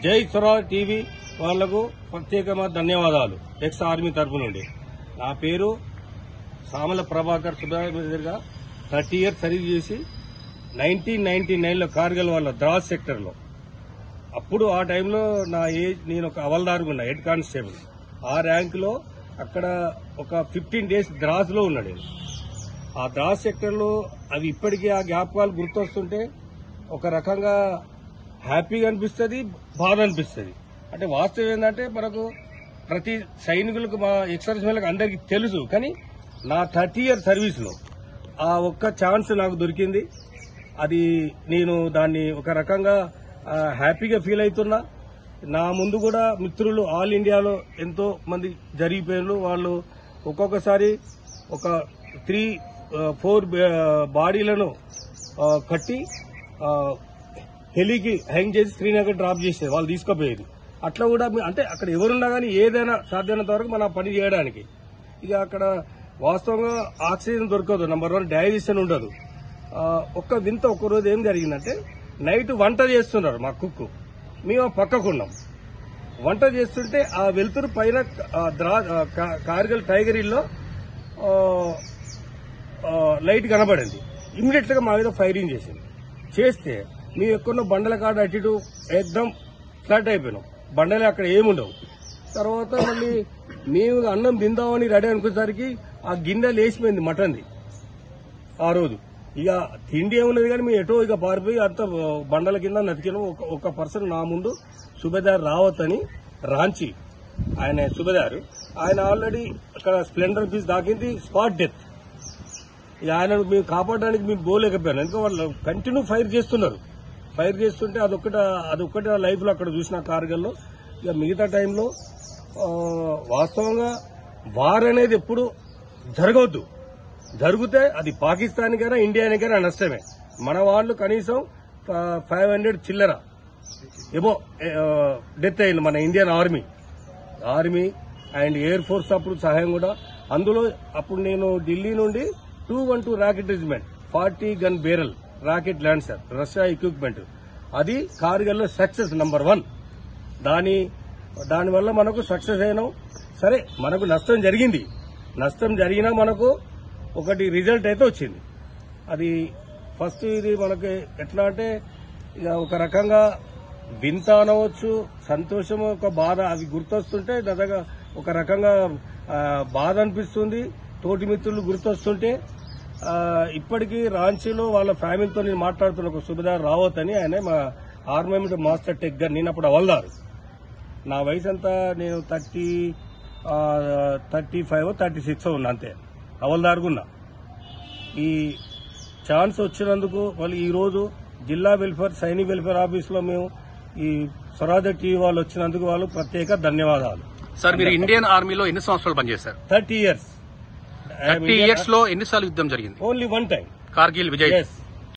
జై స్వరాజ్ టీవీ వాళ్లకు ప్రత్యేకమైన ధన్యవాదాలు ఎక్స్ ఆర్మీ తరపు నుండి నా పేరు సామల ప్రభాకర్ సుధాకర్గా థర్టీ ఇయర్స్ సర్వీస్ చేసి నైన్టీన్ నైన్టీ నైన్లో కార్గిల్ వాళ్ళ ద్రాస్ సెక్టర్లో అప్పుడు ఆ టైంలో నా ఏజ్ నేను ఒక అవల్దారుగున్నా హెడ్ కానిస్టేబుల్ ఆ ర్యాంకులో అక్కడ ఒక ఫిఫ్టీన్ డేస్ ద్రాస్లో ఉన్నాడు నేను ఆ ద్రాస్ సెక్టర్లో అవి ఇప్పటికీ ఆ జ్ఞాపకాలు గుర్తొస్తుంటే ఒక రకంగా హ్యాపీగా అనిపిస్తుంది బాధ అనిపిస్తుంది అంటే వాస్తవం ఏంటంటే మనకు ప్రతి సైనికులకు మా ఎక్సర్సైజ్లకు అందరికీ తెలుసు కానీ నా థర్టీ ఇయర్ సర్వీస్లో ఆ ఒక్క ఛాన్స్ నాకు దొరికింది అది నేను దాన్ని ఒక రకంగా ఆ, హ్యాపీగా ఫీల్ అవుతున్నా నా ముందు కూడా మిత్రులు ఆల్ ఇండియాలో ఎంతో మంది జరిగిపోయారు వాళ్ళు ఒక్కొక్కసారి ఒక త్రీ ఫోర్ బాడీలను ఆ, కట్టి ఆ, హెలికి హ్యాంగ్ చేసి శ్రీనగర్ డ్రాప్ చేసేది వాళ్ళు తీసుకుపోయేది అట్లా కూడా మీ- అంటే అక్కడ ఎవరున్నా కానీ ఏదైనా సాధ్యమైనంత వరకు మన పని చేయడానికి ఇక అక్కడ వాస్తవంగా ఆక్సిజన్ దొరకదు నంబర్ వన్ డైజెషన్ ఉండదు ఆ, ఒక్క వింత ఒక్క రోజు ఏం జరిగిందంటే నైట్ వంట చేస్తున్నారు మా కుక్కు మేము పక్కకున్నాం వంట చేస్తుంటే ఆ వెలుతురు పైన ఆ ద్రా ఆ కా- కార్గిల్ టైగర్ హిల్లో ఆ, ఆ, లైట్ కనబడింది ఇమ్మీడియట్ గా మా మీద ఫైరింగ్ చేసింది చేస్తే మేము ఎక్కువ బండల కాడ అటు ఇటు ఏకదం ఫ్లాట్ అయిపోయినాం బండలే అక్కడ ఏముండవు తర్వాత మళ్ళీ మేము అన్నం తిందామని రెడీ అనుకునేసరికి ఆ గిన్నె లేచిపోయింది మటన్ది ఆ రోజు ఇక తిండి ఏమున్నది కానీ మేము ఎటో ఇక పారిపోయి అంత బండల కింద నతికినాం ఒక ఒక పర్సన్ నా ముందు సుబేదార్ రావత్ అని రాంచి ఆయన సుబేదారు ఆయన ఆల్రెడీ అక్కడ స్ప్లెండర్ పీస్ దాకింది స్పాట్ డెత్ ఇక ఆయనను మేము కాపాడడానికి మేము పోలేకపోయాను ఎందుకంటే వాళ్ళు కంటిన్యూ ఫైర్ చేస్తున్నారు ఫైర్ చేస్తుంటే అదొక్కట అదొక్కటి నా లైఫ్ లో అక్కడ చూసిన కార్గల్లో ఇక మిగతా టైంలో ఆ, వాస్తవంగా వార్ అనేది ఎప్పుడు జరగవద్దు జరిగితే అది పాకిస్తాన్కైనా ఇండియానికైనా నష్టమే మన వాళ్ళు కనీసం ఫైవ్ హండ్రెడ్ చిల్లర ఏమో డెత్ అయింది మన Indian army army and air force అప్పుడు సహాయం కూడా అందులో అప్పుడు నేను ఢిల్లీ నుండి two one two rocket regiment forty gun barrel rocket launcher Russia equipment అది కార్గిల్లో సక్సెస్ నంబర్ వన్ దాని దానివల్ల మనకు సక్సెస్ అయినాం సరే మనకు నష్టం జరిగింది నష్టం జరిగినా మనకు ఒకటి రిజల్ట్ అయితే వచ్చింది అది ఫస్ట్ ఇది మనకి ఎట్లా అంటే ఇక ఒక రకంగా వింత అనవచ్చు సంతోషం ఒక బాధ అవి గుర్తొస్తుంటే దాదాగా ఒక రకంగా ఆ, బాధ అనిపిస్తుంది తోటి మిత్రులు గుర్తొస్తుంటే ఆ, ఇప్పటికీ రాంచీలో వాళ్ళ ఫ్యామిలీతో నేను మాట్లాడుతున్న ఒక సుబేదార్ రావత్ అని ఆయన మా ఆర్మమెంట్ మాస్టర్ టెక్ గారు నేను అప్పుడు అవల్దారు నా వయసు అంతా నేను thirty thirty five thirty six ఉన్నా అంతే అవల్దారుగా ఉన్నా ఈ ఛాన్స్ వచ్చినందుకు వాళ్ళు ఈ రోజు జిల్లా వెల్ఫేర్ సైనిక్ వెల్ఫేర్ ఆఫీస్ లో మేము ఈ స్వరాజ టీవీ వాళ్ళు వచ్చినందుకు వాళ్ళు ప్రత్యేక ధన్యవాదాలు సార్ మీరు ఇండియన్ ఆర్మీలో ఎన్ని సంవత్సరాలు పనిచేశారు థర్టీ ఇయర్స్ థర్టీ ఇయర్స్ లో ఎన్నిసార్లు యుద్ధం జరిగింది only one time Kargil Vijay yes